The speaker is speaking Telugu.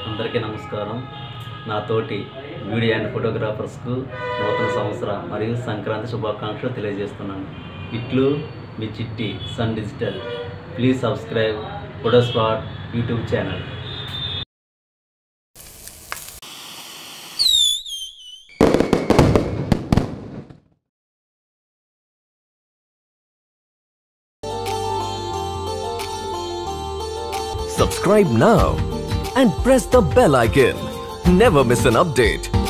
అందరికీ నమస్కారం నా తోటి వీడియో అండ్ ఫోటోగ్రాఫర్స్కు నూతన సంవత్సర మరియు సంక్రాంతి శుభాకాంక్షలు తెలియజేస్తున్నాను ఇట్లు మీ Chitti sun digital please subscribe photo spot YouTube channel Subscribe now and press the bell icon. Never miss an update.